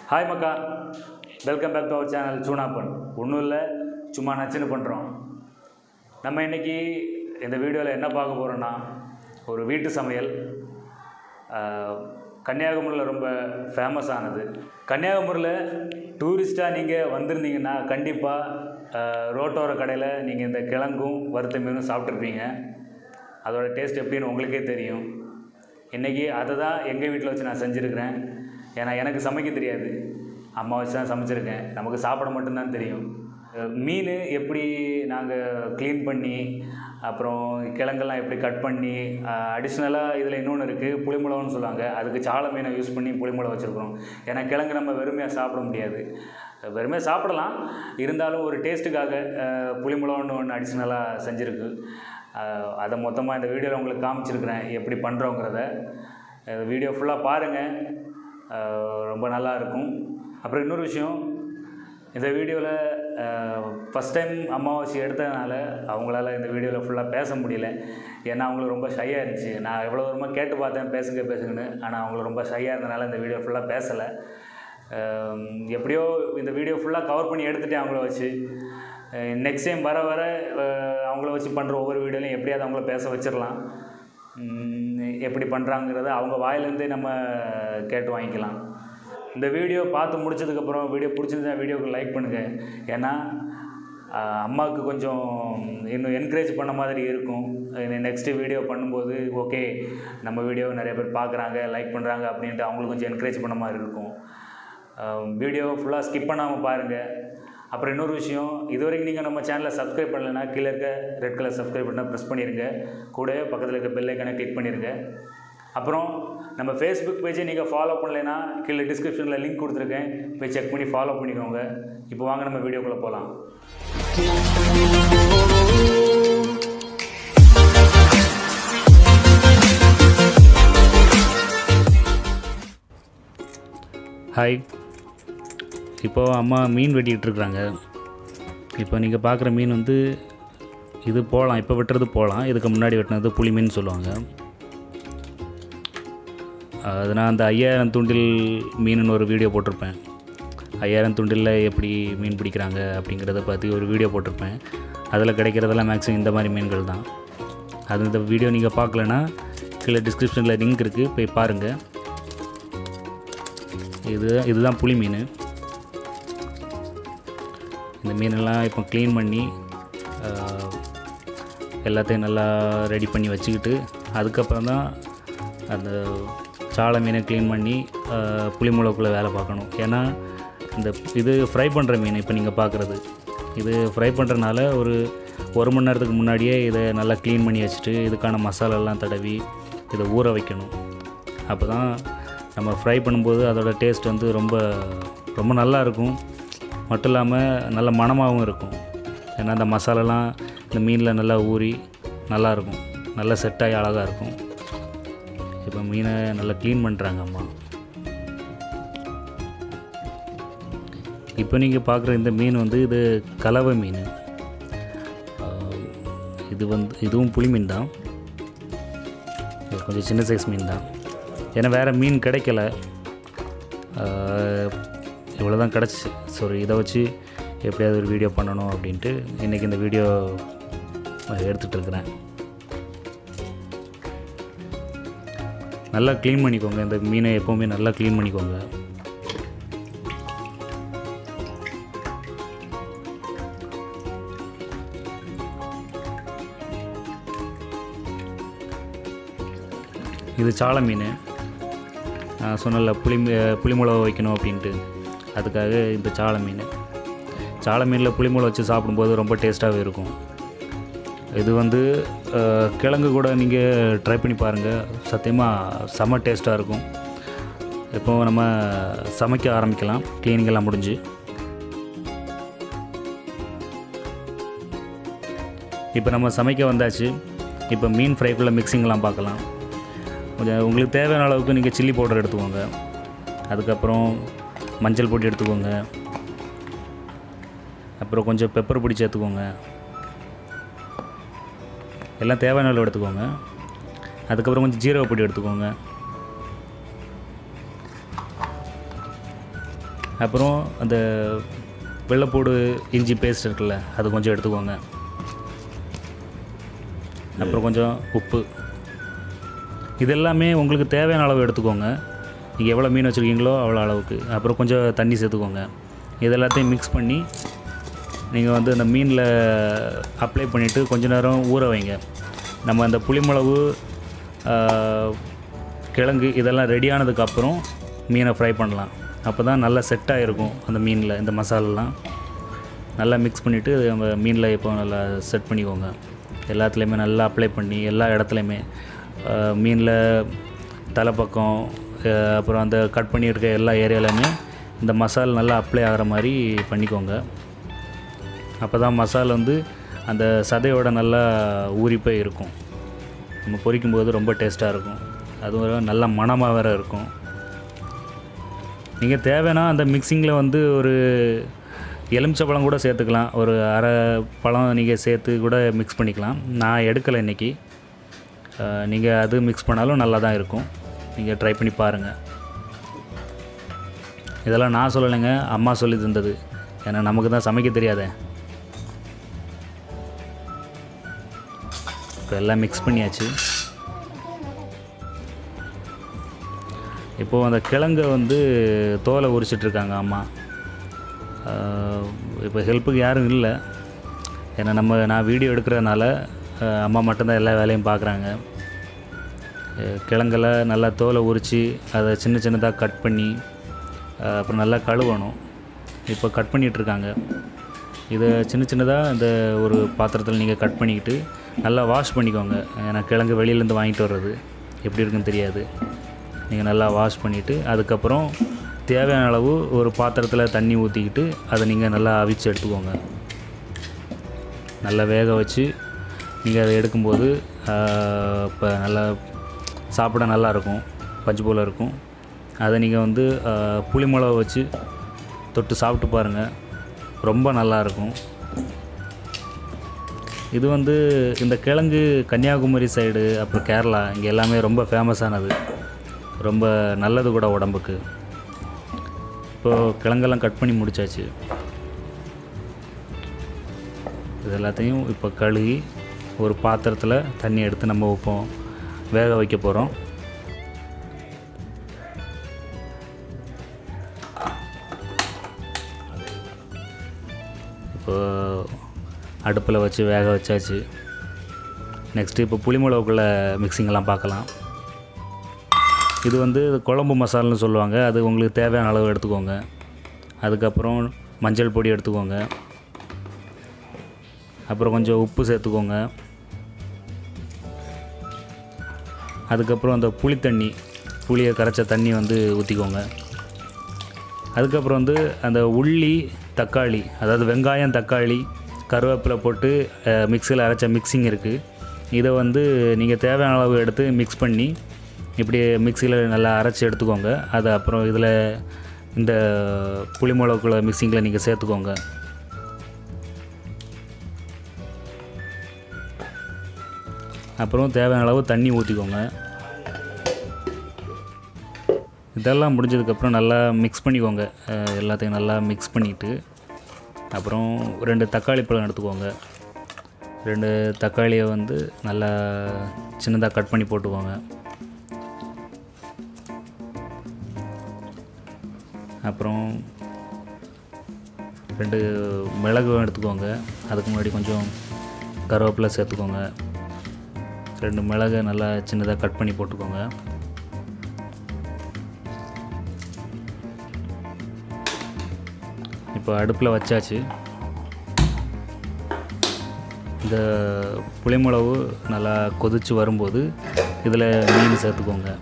hi மக்கா welcome back to our channel சூனாப்பன் ஒன்றும் இல்லை சும்மா நச்சுன்னு பண்ணுறோம் நம்ம இன்றைக்கி இந்த வீடியோவில் என்ன பார்க்க போகிறோன்னா ஒரு வீட்டு சமையல் ஆஹ், கன்னியாகுமரியில் ரொம்ப ஃபேமஸ் ஆனது கன்னியாகுமரியில் டூரிஸ்ட்டாக நீங்கள் வந்திருந்தீங்கன்னா கண்டிப்பாக ரோட்டோர கடையில் நீங்கள் இந்த கிழங்கும் வறுத்த மீனும் சாப்பிட்ருப்பீங்க அதோட டேஸ்ட் எப்படின்னு உங்களுக்கே தெரியும் இன்றைக்கி அதை தான் எங்கள் வீட்டில் வச்சு நான் செஞ்சுருக்கிறேன் ஏன்னா எனக்கு சமைக்க தெரியாது அம்மா வச்சு தான் சமைச்சிருக்கேன் நமக்கு சாப்பிட மட்டும்தான் தெரியும் அஹ் மீன் எப்படி நாங்கள் க்ளீன் பண்ணி அப்புறம் கிழங்கெல்லாம் எப்படி கட் பண்ணி அடிஷ்னலாக இதில் இன்னொன்று இருக்குது புளிமுளகுன்னு சொல்லுவாங்க அதுக்கு சால மீனை யூஸ் பண்ணி புளிமுளகு வச்சுருக்குறோம் ஏன்னா கிழங்கு நம்ம வெறுமையாக சாப்பிட முடியாது வெறுமையாக சாப்பிடலாம் இருந்தாலும் ஒரு டேஸ்ட்டுக்காக அஹ், புளிமுளகுன்னு ஒன்று அடிஷ்னலாக செஞ்சுருக்கு அஹ், அதை மொத்தமாக இந்த வீடியோவில் உங்களுக்கு காமிச்சிருக்கிறேன் எப்படி பண்ணுறோங்கிறத வீடியோ ஃபுல்லாக பாருங்கள் ரொம்ப நல்லா இருக்கும் அப்புறம் இன்னொரு விஷயம் இந்த வீடியோவில் ஃபஸ்ட் டைம் அமாவாசை எடுத்ததுனால அவங்களால இந்த வீடியோவில் ஃபுல்லாக பேச முடியல ஏன்னா அவங்களுக்கு ரொம்ப ஷையாக இருந்துச்சு நான் எவ்வளோ தூரமாக கேட்டு பார்த்தேன் பேசுங்க பேசுங்கன்னு ஆனால் அவங்களுக்கு ரொம்ப ஷையாக இருந்தனால இந்த வீடியோ ஃபுல்லாக பேசலை அஹ் எப்படியோ இந்த வீடியோ ஃபுல்லாக கவர் பண்ணி எடுத்துட்டேன் அவங்கள வச்சு நெக்ஸ்ட் டைம் வர வர அஹ் அவங்கள வச்சு பண்ணுற ஒவ்வொரு வீடியோலையும் எப்படியாவது அவங்கள பேச வச்சிடலாம் உம் எப்படி பண்ணுறாங்கிறத அவங்க வாயிலேருந்தே நம்ம கேட்டு வாங்கிக்கலாம் இந்த வீடியோ பார்த்து முடிச்சதுக்கப்புறம் வீடியோ பிடிச்சிருந்தா வீடியோக்கு லைக் பண்ணுங்கள் ஏன்னா ஆஹ், அம்மாவுக்கு கொஞ்சம் இன்னும் என்கரேஜ் பண்ண மாதிரி இருக்கும் நெக்ஸ்ட்டு வீடியோ பண்ணும்போது ஓகே நம்ம வீடியோ நிறைய பேர் பார்க்குறாங்க லைக் பண்ணுறாங்க அப்படின்ட்டு அவங்களுக்கு கொஞ்சம் என்கரேஜ் பண்ண மாதிரி இருக்கும் வீடியோ ஃபுல்லாக ஸ்கிப் பண்ணாமல் பாருங்கள் அப்புறம் இன்னொரு விஷயம் இது வரைக்கும் நீங்கள் நம்ம சேனலை சப்ஸ்கிரைப் பண்ணலைன்னா கீழே இருக்க ரெட் கலர் சப்ஸ்கிரைப் பண்ணால் ப்ரெஸ் பண்ணிடுங்க கூடவே பக்கத்தில் இருக்க பெல் ஐக்கனை கிளிக் பண்ணிடுங்க அப்புறம் நம்ம ஃபேஸ்புக் பேஜை நீங்கள் ஃபாலோ பண்ணலைன்னா கீழே டிஸ்கிரிப்ஷனில் லிங்க் கொடுத்துருக்கேன் போய் செக் பண்ணி ஃபாலோ பண்ணிக்கோங்க இப்போ வாங்க நம்ம வீடியோக்குள்ளே போகலாம் ஹாய் இப்போது அம்மா மீன் வெட்டிக்கிட்டு இருக்கிறாங்க இப்போ நீங்கள் பார்க்குற மீன் வந்து இது போகலாம் இப்போ வெட்டுறது போகலாம் இதுக்கு முன்னாடி வெட்டினது புளி மீன் சொல்லுவாங்க அது நான் அந்த ஐயாயிரம் தூண்டில் மீனுன்னு ஒரு வீடியோ போட்டிருப்பேன் ஐயாயிரம் தூண்டிலில் எப்படி மீன் பிடிக்கிறாங்க அப்படிங்கிறத பற்றி ஒரு வீடியோ போட்டிருப்பேன் அதில் கிடைக்கிறதெல்லாம் மேக்ஸிமம் இந்த மாதிரி மீன்கள் தான் அது இந்த வீடியோ நீங்கள் பார்க்கலன்னா கீழே டிஸ்கிரிப்ஷனில் லிங்க் இருக்குது போய் பாருங்கள் இது இதுதான் புளி மீன் இந்த மீனெல்லாம் இப்போ க்ளீன் பண்ணி ஆஹ், எல்லாத்தையும் நல்லா ரெடி பண்ணி வச்சுக்கிட்டு அதுக்கப்புறம் தான் அந்த சாலை மீனை க்ளீன் பண்ணி ஆஹ், புளி மிளகுக்குள்ளே வேலை பார்க்கணும் ஏன்னா இந்த இது ஃப்ரை பண்ணுற மீன் இப்போ நீங்கள் பார்க்குறது இது ஃப்ரை பண்ணுறனால ஒரு ஒரு மணி நேரத்துக்கு முன்னாடியே இதை நல்லா க்ளீன் பண்ணி வச்சுட்டு இதுக்கான மசாலாலாம் தடவி இதை ஊற வைக்கணும் அப்போ தான் நம்ம ஃப்ரை பண்ணும்போது அதோட டேஸ்ட் வந்து ரொம்ப ரொம்ப நல்லா இருக்கும் மட்டும் இல்லாமல் நல்ல மணமாகவும் இருக்கும் ஏன்னா அந்த மசாலாலாம் இந்த மீனில் நல்லா ஊறி நல்லா இருக்கும் நல்லா செட்டாகி அழகாக இருக்கும் இப்போ மீனை நல்லா க்ளீன் பண்ணுறாங்க அம்மா இப்போ நீங்கள் பார்க்குற இந்த மீன் வந்து இது கலவை மீன் ஆஹ், இது வந்து இதுவும் புளி மீன் தான் இது கொஞ்சம் சின்ன சைஸ் மீன் தான் ஏன்னா வேறு மீன் கிடைக்கல இவ்வளோ தான் கிடச்சிச்சு ஸோ இதை வச்சு எப்படியாவது ஒரு வீடியோ பண்ணணும் அப்படின்ட்டு இன்றைக்கி இந்த வீடியோ எடுத்துகிட்டு இருக்கிறேன் நல்லா க்ளீன் பண்ணிக்கோங்க இந்த மீனை எப்போவுமே நல்லா க்ளீன் பண்ணிக்கோங்க இது சாலை மீன் நான் சொன்னல புளி மீ- புளி மிளகு வைக்கணும் அப்படின்ட்டு அதுக்காக இந்த சாலை மீன் சாலை மீனில் புளி மிளகு வச்சு சாப்பிடும்போது ரொம்ப டேஸ்ட்டாகவே இருக்கும் இது வந்து அஹ், கிழங்கு கூட நீங்கள் ட்ரை பண்ணி பாருங்கள் சத்தியமாக செம்ம டேஸ்ட்டாக இருக்கும் இப்போ நம்ம சமைக்க ஆரம்பிக்கலாம் cleaning எல்லாம் முடிஞ்சு இப்போ நம்ம சமைக்க வந்தாச்சு இப்போ மீன் ஃப்ரைக்குள்ளே மிக்சிங்லாம் பார்க்கலாம் கொஞ்சம் உங்களுக்கு தேவையான அளவுக்கு நீங்கள் சில்லி பவுடர் எடுத்துக்கோங்க அதுக்கப்புறம் மஞ்சள் பொடி எடுத்துக்கோங்க அப்புறம் கொஞ்சம் பெப்பர் பொடி சேர்த்துக்கோங்க எல்லாம் தேவையான அளவு எடுத்துக்கோங்க அதுக்கப்புறம் கொஞ்சம் ஜீரக பொடி எடுத்துக்கோங்க அப்புறம் அந்த வெள்ளைப்பூடு இஞ்சி பேஸ்ட் இருக்குல்ல அது கொஞ்சம் எடுத்துக்கோங்க அப்புறம் கொஞ்சம் உப்பு இது எல்லாமே உங்களுக்கு தேவையான அளவு எடுத்துக்கோங்க நீங்கள் எவ்வளோ மீன் வச்சுருக்கீங்களோ அவ்வளோ அளவுக்கு அப்புறம் கொஞ்சம் தண்ணி சேர்த்துக்கோங்க இது எல்லாத்தையும் மிக்ஸ் பண்ணி நீங்கள் வந்து அந்த மீனில் அப்ளை பண்ணிவிட்டு கொஞ்ச நேரம் ஊற வைங்க நம்ம அந்த புளிமிளகு ஆ, கிழங்கு இதெல்லாம் ரெடி ஆனதுக்கப்புறம் மீனை ஃப்ரை பண்ணலாம் அப்போ தான் நல்லா செட்டாக இருக்கும் அந்த மீனில் இந்த மசாலாலாம் நல்லா மிக்ஸ் பண்ணிவிட்டு நம்ம மீனில் இப்போ நல்லா செட் பண்ணிக்கோங்க எல்லாத்துலேயுமே நல்லா அப்ளை பண்ணி எல்லா இடத்துலையுமே மீனில் தலைப்பக்கம் அஹ், அப்புறம் அந்த கட் பண்ணியிருக்க எல்லா ஏரியாலையுமே இந்த மசால் நல்லா அப்ளை ஆகிற மாதிரி பண்ணிக்கோங்க அப்போ தான் மசால் வந்து அந்த சதையோட நல்லா ஊறி போய் இருக்கும் நம்ம பொரிக்கும் போது ரொம்ப டேஸ்ட்டாக இருக்கும் அதுவும் நல்ல மணமாக வேறு இருக்கும் நீங்கள் தேவைன்னா அந்த மிக்சிங்கில் வந்து ஒரு எலுமிச்சை பழம் கூட சேர்த்துக்கலாம் ஒரு அரை பழம் நீங்கள் சேர்த்து கூட மிக்ஸ் பண்ணிக்கலாம் நான் எடுக்கலை இன்றைக்கி நீங்கள் அது மிக்ஸ் பண்ணாலும் நல்லா தான் இருக்கும் நீங்கள் ட்ரை பண்ணி பாருங்கள் இதெல்லாம் நான் சொல்லலைங்க அம்மா சொல்லி தந்தது ஏன்னா நமக்கு தான் சமைக்க தெரியாதே இப்போ எல்லாம் மிக்ஸ் பண்ணியாச்சு இப்போது அந்த கிழங்கை வந்து தோலை உரிச்சிட்ருக்காங்க அம்மா ஆஹ் இப்போ ஹெல்ப்புக்கு யாரும் இல்லை ஏன்னா நம்ம நான் வீடியோ எடுக்கிறதுனால ஆஹ் அம்மா மட்டும்தான் எல்லா வேலையும் பார்க்குறாங்க கிழங்குல நல்லா தோலை உரித்து அதை சின்ன சின்னதாக கட் பண்ணி ஆஹ் அப்புறம் நல்லா கழுவணும் இப்போ கட் பண்ணிகிட்ருக்காங்க இதை சின்ன சின்னதாக இந்த ஒரு பாத்திரத்தில் நீங்கள் கட் பண்ணிக்கிட்டு நல்லா வாஷ் பண்ணிக்கோங்க ஏன்னா கிழங்கு வெளியிலேருந்து வாங்கிட்டு வர்றது எப்படி இருக்குன்னு தெரியாது நீங்கள் நல்லா வாஷ் பண்ணிவிட்டு அதுக்கப்புறம் தேவையான அளவு ஒரு பாத்திரத்தில் தண்ணி ஊற்றிக்கிட்டு அதை நீங்கள் நல்லா அவிச்சு எடுத்துக்கோங்க நல்லா வேக வச்சு நீங்கள் அதை எடுக்கும்போது இப்போ நல்லா சாப்பிட நல்லா இருக்கும் பஞ்சு போல் இருக்கும் அதை நீங்கள் வந்து ஆஹ், புளி மிளகா வச்சு தொட்டு சாப்பிட்டு பாருங்கள் ரொம்ப நல்லா இருக்கும் இது வந்து இந்த கிழங்கு கன்னியாகுமரி சைடு அப்புறம் கேரளா இங்கே எல்லாமே ரொம்ப ஃபேமஸானது ரொம்ப நல்லது கூட உடம்புக்கு இப்போது கிழங்கெல்லாம் கட் பண்ணி முடிச்சாச்சு இது எல்லாத்தையும் இப்போ கழுவி ஒரு பாத்திரத்தில் தண்ணி எடுத்து நம்ம வைப்போம் வேக வைக்க போகிறோம் இப்போ அடுப்பில் வச்சு வேக வச்சாச்சு நெக்ஸ்ட்டு இப்போ புளிமிளகுக்குள்ள மிக்சிங்கெல்லாம் பார்க்கலாம் இது வந்து குழம்பு மசாலான்னு சொல்லுவாங்க அது உங்களுக்கு தேவையான அளவு எடுத்துக்கோங்க அதுக்கப்புறம் மஞ்சள் பொடி எடுத்துக்கோங்க அப்புறம் கொஞ்சம் உப்பு சேர்த்துக்கோங்க அதுக்கப்புறம் அந்த புளி தண்ணி புளியை கரைச்ச தண்ணி வந்து ஊற்றிக்கோங்க அதுக்கப்புறம் வந்து அந்த உள்ளி தக்காளி அதாவது வெங்காயம் தக்காளி கருவேப்பிலை போட்டு மிக்சியில் அரைச்ச மிக்சிங் இருக்குது இதை வந்து நீங்கள் தேவையான அளவு எடுத்து மிக்ஸ் பண்ணி இப்படி மிக்சியில் நல்லா அரைச்சி எடுத்துக்கோங்க அதை அப்புறம் இதில் இந்த புளிமிளகுக்குள்ள மிக்சிங்கில் நீங்கள் சேர்த்துக்கோங்க அப்புறம் தேவையான அளவு தண்ணி ஊற்றிக்கோங்க இதெல்லாம் முடிஞ்சதுக்கப்புறம் நல்லா மிக்ஸ் பண்ணிக்கோங்க அஹ் எல்லாத்தையும் நல்லா மிக்ஸ் பண்ணிவிட்டு அப்புறம் ரெண்டு தக்காளி பழம் எடுத்துக்கோங்க ரெண்டு தக்காளியை வந்து நல்லா சின்னதாக கட் பண்ணி போட்டுக்கோங்க அப்புறம் ரெண்டு மிளகு எடுத்துக்கோங்க அதுக்கு முன்னாடி கொஞ்சம் கருவேப்பிலை சேர்த்துக்கோங்க ரெண்டு மிளகை நல்லா சின்னதாக கட் பண்ணி போட்டுக்கோங்க இப்போ அடுப்பில் வச்சாச்சு இந்த புளிமிளகு நல்லா கொதித்து வரும்போது இதில் மீன் சேர்த்துக்கோங்க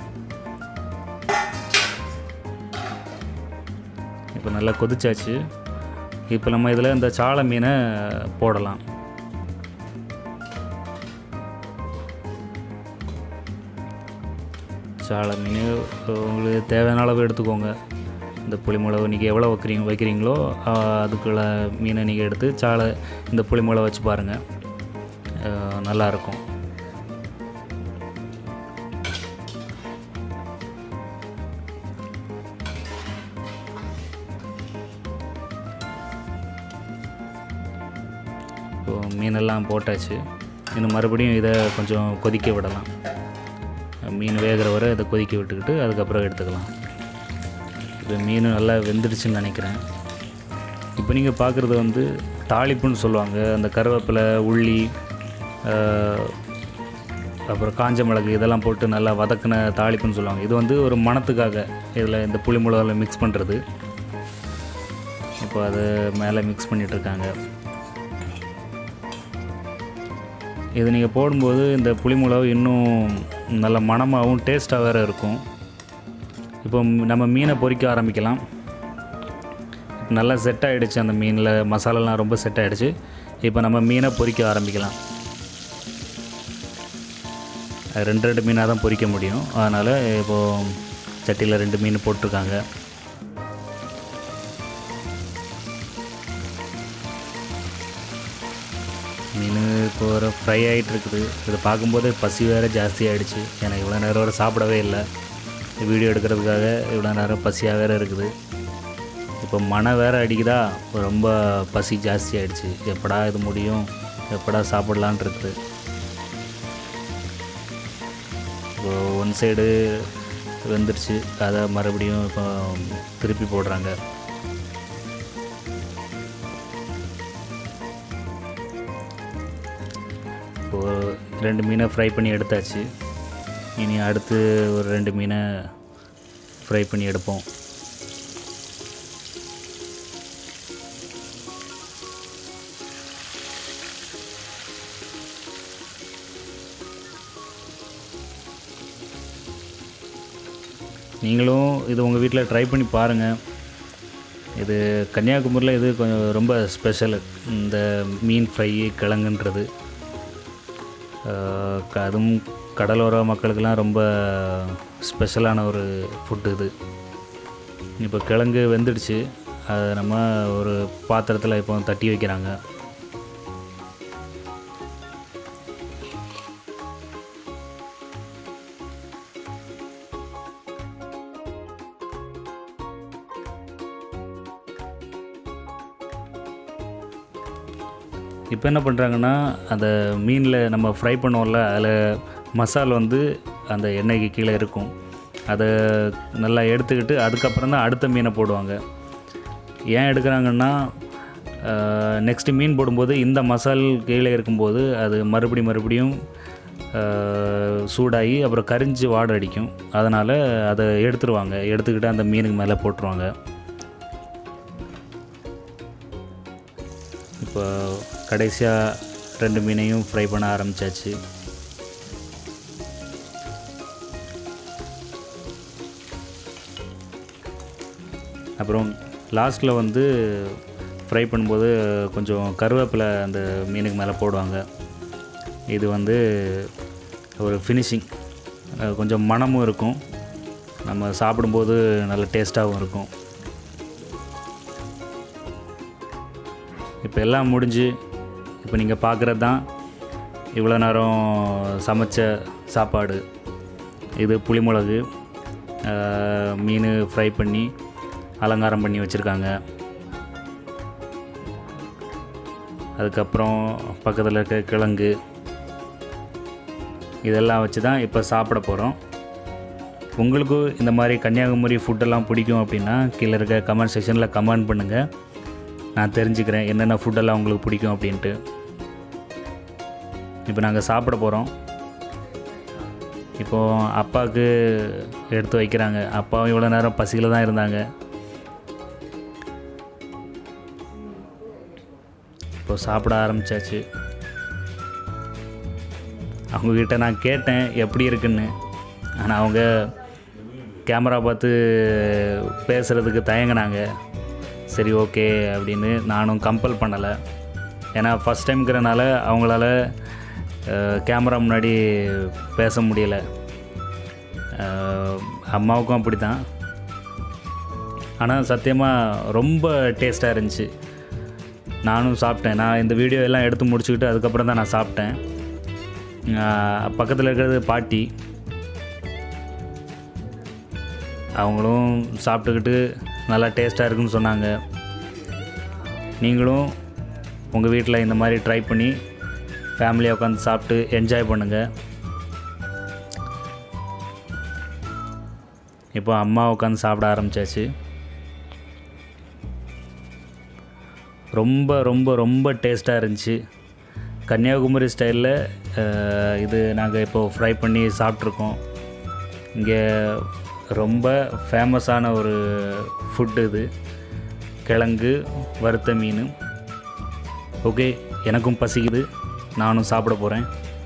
இப்போ நல்லா கொதிச்சாச்சு இப்போ நம்ம இதில் இந்த சாலை மீனை போடலாம் சாலை மீன் உங்களுக்கு தேவையான அளவு எடுத்துக்கோங்க இந்த புளிமிளகு நீங்கள் எவ்வளோ வைக்கிறீங்க வைக்கிறீங்களோ ஆஹ், அதுக்குள்ள மீனை நீங்கள் எடுத்து சாலை இந்த புளிமிளகு வச்சு பாருங்கள் ஆஹ், நல்லாயிருக்கும் இப்போது மீனெல்லாம் போட்டாச்சு இன்னும் மறுபடியும் இதை கொஞ்சம் கொதிக்க விடலாம் மீன் வேகிற வரை இதை கொதிக்க விட்டுக்கிட்டு அதுக்கப்புறம் எடுத்துக்கலாம் இப்போ மீன் நல்லா வெந்துடுச்சுன்னு நினைக்கிறேன் இப்போ நீங்கள் பார்க்குறது வந்து தாளிப்புன்னு சொல்லுவாங்க அந்த கருவேப்பிலை உள்ளி ஆஹ், அப்புறம் காஞ்ச மிளகு இதெல்லாம் போட்டு நல்லா வதக்கின தாளிப்புன்னு சொல்லுவாங்க இது வந்து ஒரு மணத்துக்காக இதில் இந்த புளி மிளகாவில் மிக்ஸ் பண்ணுறது இப்போ அது மேலே மிக்ஸ் பண்ணிகிட்ருக்காங்க இது நீங்கள் போடும்போது இந்த புளி மிளகு இன்னும் நல்ல மணமாகவும் டேஸ்ட்டாக வேறு இருக்கும் இப்போ நம்ம மீனை பொரிக்க ஆரம்பிக்கலாம் நல்லா செட் ஆகிடுச்சு அந்த மீனில் மசாலாலாம் ரொம்ப செட் ஆகிடுச்சு இப்போ நம்ம மீனை பொரிக்க ஆரம்பிக்கலாம் அது ரெண்டு ரெண்டு மீனாக தான் பொரிக்க முடியும் அதனால் இப்போது சட்டியில் ரெண்டு மீன் போட்டிருக்காங்க மீன் இப்போ ஒரு ஃப்ரை ஆகிட்டு இருக்குது இதை பார்க்கும்போது பசி வேறு ஜாஸ்தி ஆகிடுச்சு எனக்கு இவ்வளோ நேரம் வரை சாப்பிடவே இல்லை வீடியோ எடுக்கிறதுக்காக இவ்வளோ நேரம் பசியாக வேறு இருக்குது இப்போ மழை வேறு அடிக்குதா ரொம்ப பசி ஜாஸ்தி ஆகிடுச்சு எப்படா இது முடியும் எப்படா சாப்பிட்லான் இருக்குது இப்போ ஒன் சைடு வெந்துருச்சு அதை மறுபடியும் இப்போ திருப்பி போடுறாங்க இப்போது ரெண்டு மீனை ஃப்ரை பண்ணி எடுத்தாச்சு இனி அடுத்து ஒரு ரெண்டு மீனை ஃப்ரை பண்ணி எடுப்போம் நீங்களும் இது உங்கள் வீட்டில் ட்ரை பண்ணி பாருங்கள் இது கன்னியாகுமரியில் இது கொஞ்சம் ரொம்ப ஸ்பெஷல் இந்த மீன் ஃப்ரை கிழங்குன்றது ஆஹ் க- அதுவும் கடலோர மக்களுக்கெல்லாம் ரொம்ப ஸ்பெஷலான ஒரு ஃபுட்டு இது இப்போ கிழங்கு வெந்துடுச்சு அதை நம்ம ஒரு பாத்திரத்தில் இப்போ தட்டி வைக்கிறாங்க இப்போ என்ன பண்ணுறாங்கன்னா அந்த மீனில் நம்ம ஃப்ரை பண்ணுவோம்ல அதில் மசால் வந்து அந்த எண்ணெய்க்கு கீழே இருக்கும் அதை நல்லா எடுத்துக்கிட்டு அதுக்கப்புறம் தான் அடுத்த மீனை போடுவாங்க ஏன் எடுக்கிறாங்கன்னா நெக்ஸ்ட்டு மீன் போடும்போது இந்த மசால் கீழே இருக்கும்போது அது மறுபடி மறுபடியும் ஆஹ், சூடாகி அப்புறம் கரிஞ்சு வாடை அடிக்கும் அதனால் அதை எடுத்துருவாங்க எடுத்துக்கிட்டு அந்த மீனுக்கு மேலே போட்டுருவாங்க இப்போ கடைசியாக ரெண்டு மீனையும் ஃப்ரை பண்ண ஆரம்பித்தாச்சு அப்புறம் லாஸ்ட்டில் வந்து ஃப்ரை பண்ணும்போது கொஞ்சம் கருவேப்பிலை அந்த மீனுக்கு மேலே போடுவாங்க இது வந்து ஒரு ஃபினிஷிங் கொஞ்சம் மணமும் இருக்கும் நம்ம சாப்பிடும்போது நல்ல டேஸ்ட்டாகவும் இருக்கும் இப்போ எல்லாம் முடிஞ்சு இப்போ நீங்கள் பார்க்குறது தான் இவ்வளோ நேரம் சமைச்ச சாப்பாடு இது புளிமிளகு ஆஹ், மீன் ஃப்ரை பண்ணி அலங்காரம் பண்ணி வச்சுருக்காங்க அதுக்கப்புறம் பக்கத்தில் இருக்க கிழங்கு இதெல்லாம் வச்சு தான் இப்போ சாப்பிட போகிறோம் உங்களுக்கும் இந்த மாதிரி கன்னியாகுமரி ஃபுட்டெல்லாம் பிடிக்கும் அப்படின்னா கீழே இருக்க கமெண்ட் செக்ஷனில் கமெண்ட் பண்ணுங்கள் நான் தெரிஞ்சுக்கிறேன் என்னென்ன ஃபுட்டெல்லாம் உங்களுக்கு பிடிக்கும் அப்படின்ட்டு இப்போ நாங்கள் சாப்பிட போகிறோம் இப்போது அப்பாவுக்கு எடுத்து வைக்கிறாங்க அப்பாவும் இவ்வளோ நேரம் பசியில் தான் இருந்தாங்க இப்போ சாப்பிட ஆரம்பித்தாச்சு அவங்கக்கிட்ட நான் கேட்டேன் எப்படி இருக்குன்னு ஆனால் அவங்க கேமரா பார்த்து பேசுகிறதுக்கு தயங்கினாங்க சரி ஓகே அப்படின்னு நானும் கம்பல் பண்ணலை ஏன்னா ஃபஸ்ட் டைம்ங்கிறனால அவங்களால கேமரா முன்னாடி பேச முடியலை அஹ், அம்மாவுக்கும் அப்படி தான் ஆனால் சத்தியமாக ரொம்ப டேஸ்ட்டாக இருந்துச்சு நானும் சாப்பிட்டேன் நான் இந்த வீடியோ எல்லாம் எடுத்து முடிச்சுக்கிட்டு அதுக்கப்புறம் தான் நான் சாப்பிட்டேன் பக்கத்தில் இருக்கிறது பாட்டி அவங்களும் சாப்பிட்டுக்கிட்டு நல்லா டேஸ்ட்டாக இருக்குன்னு சொன்னாங்க நீங்களும் உங்கள் வீட்டில் இந்த மாதிரி ட்ரை பண்ணி ஃபேமிலியாக உட்காந்து சாப்பிட்டு என்ஜாய் பண்ணுங்கள் இப்போ அம்மா உட்காந்து சாப்பிட ஆரம்பித்தாச்சு ரொம்ப ரொம்ப ரொம்ப டேஸ்ட்டாக இருந்துச்சு கன்னியாகுமரி ஸ்டைலில் இது நாங்கள் இப்போது ஃப்ரை பண்ணி சாப்பிட்ருக்கோம் இங்கே ரொம்ப ஃபேமஸான ஒரு ஃபுட்டு இது கிழங்கு வறுத்த மீன் ஓகே எனக்கும் பசிக்குது நானும் சாப்பிட போகிறேன்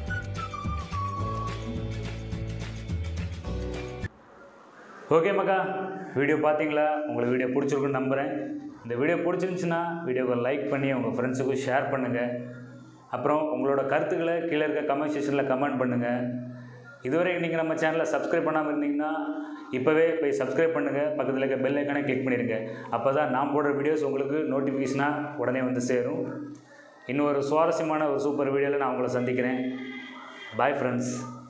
ஓகே மக்கா வீடியோ பார்த்தீங்களா உங்களுக்கு வீடியோ பிடிச்சிருக்குன்னு நம்புகிறேன் இந்த வீடியோ பிடிச்சிருந்துச்சுன்னா வீடியோவை லைக் பண்ணி உங்கள் ஃப்ரெண்ட்ஸுக்கும் ஷேர் பண்ணுங்கள் அப்புறம் உங்களோட கருத்துக்களை கீழே இருக்க கமெண்ட் செக்ஷனில் கமெண்ட் பண்ணுங்கள் இதுவரை நீங்கள் நம்ம சேனலை சப்ஸ்கிரைப் பண்ணாமல் இருந்தீங்கன்னா இப்போவே போய் சப்ஸ்கிரைப் பண்ணுங்கள் பக்கத்தில் இருக்க பெல் ஐக்கானே கிளிக் பண்ணிடுங்க அப்போ தான் நான் போடுற வீடியோஸ் உங்களுக்கு நோட்டிஃபிகேஷனாக உடனே வந்து சேரும் இன்னும் ஒரு சுவாரஸ்யமான ஒரு சூப்பர் வீடியோவில் நான் உங்களை சந்திக்கிறேன் பாய் ஃப்ரெண்ட்ஸ்